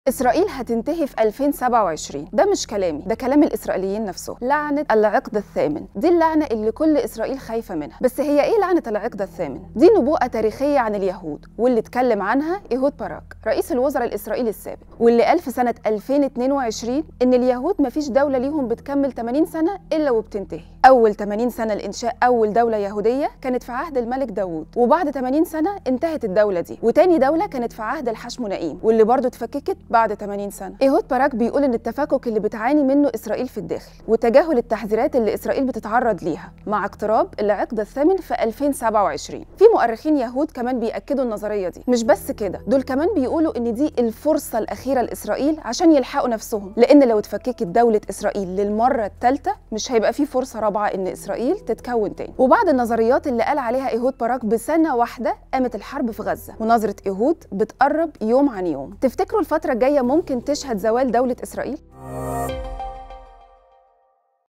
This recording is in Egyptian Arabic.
إسرائيل هتنتهي في 2027 ده مش كلامي ده كلام الإسرائيليين نفسهم لعنة العقد الثامن دي اللعنة اللي كل إسرائيل خايفة منها بس هي إيه لعنة العقد الثامن؟ دي نبوءة تاريخية عن اليهود واللي اتكلم عنها إيهود باراك رئيس الوزراء الإسرائيلي السابق واللي قال في سنة 2022 إن اليهود مفيش دولة ليهم بتكمل 80 سنة إلا وبتنتهي أول 80 سنة لإنشاء أول دولة يهودية كانت في عهد الملك داوود وبعد 80 سنة انتهت الدولة دي وتاني دولة كانت في عهد الحشمونائيم واللي برضه اتفككت بعد 80 سنة إيهود باراك بيقول إن التفكك اللي بتعاني منه إسرائيل في الداخل وتجاهل التحذيرات اللي إسرائيل بتتعرض ليها مع اقتراب العقد الثامن في 2027 في مؤرخين يهود كمان بيأكدوا النظرية دي مش بس كده دول كمان بيقولوا إن دي الفرصة الأخيرة لإسرائيل عشان يلحقوا نفسهم لأن لو اتفككت دولة إسرائيل للمرة الثالثة مش هيبقى في فرصة رابعة إن إسرائيل تتكون تاني وبعد النظريات اللي قال عليها إيهود باراك بسنة واحدة قامت الحرب في غزة ونظرة إيهود بتقرب يوم عن يوم تفتكروا الفترة الجاية ممكن تشهد زوال دولة إسرائيل؟